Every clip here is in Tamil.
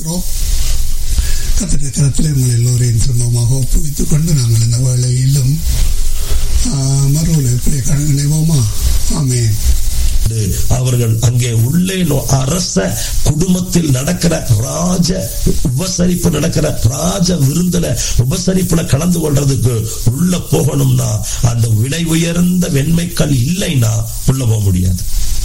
இருக்கிறோம் கத்திர கரத்தில் உங்கள் எல்லோரையும் திரும்பமாக ஒப்புவித்துக் கொண்டு நாங்கள் இந்த வேளையிலும் மறுவலை நினைவோமா ஆமேன் அவர்கள் அங்கே உள்ளே அரச குடும்பத்தில் நடக்கிற ராஜ உபசரிப்பு நடக்கிற ராஜ விருந்துல உபசரிப்புல கலந்து கொள்றதுக்கு உள்ள போகணும்னா அந்த விலை உயர்ந்த வெண்மைக்கல் இல்லைன்னா உள்ள போக முடியாது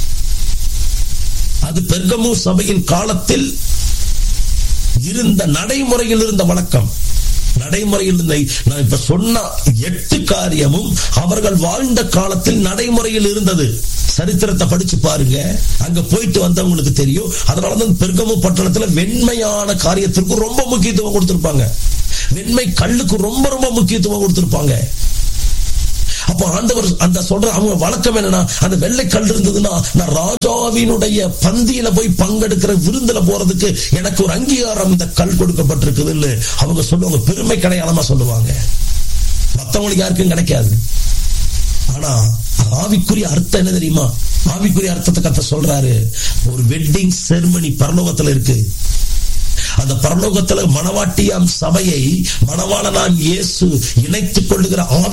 அது பெர்கமு சபையின் காலத்தில் இருந்த நடைமுறையில் இருந்த வழக்கம் நடைமுறையில் நான் இப்ப சொன்ன எட்டு காரியமும் அவர்கள் வாழ்ந்த காலத்தில் நடைமுறையில் இருந்தது சரித்திரத்தை படிச்சு பாருங்க அங்க போயிட்டு வந்தவங்களுக்கு தெரியும் அதனாலதான் பெருகமு பட்டணத்துல வெண்மையான காரியத்திற்கு ரொம்ப முக்கியத்துவம் கொடுத்திருப்பாங்க வெண்மை கல்லுக்கு ரொம்ப ரொம்ப முக்கியத்துவம் கொடுத்திருப்பாங்க அப்ப ஆண்டவர் அந்த சொல்ற அவங்க வழக்கம் என்னன்னா அந்த வெள்ளை கல் இருந்ததுன்னா நான் ராஜாவினுடைய பந்தியில போய் பங்கெடுக்கிற விருந்துல போறதுக்கு எனக்கு ஒரு அங்கீகாரம் இந்த கல் கொடுக்கப்பட்டிருக்குதுன்னு அவங்க சொல்லுவாங்க பெருமை கடையாளமா சொல்லுவாங்க மத்தவங்களுக்கு யாருக்கும் கிடைக்காது ஆனா ஆவிக்குரிய அர்த்தம் என்ன தெரியுமா ஆவிக்குரிய அர்த்தத்தை கத்த சொல்றாரு ஒரு வெட்டிங் செர்மனி பரலோகத்துல இருக்கு அந்த பரலோகத்துல மணவாட்டியாம் சபையை மணவாளனாம் இயேசு இணைத்துக் கொள்ளுகிற ஆவி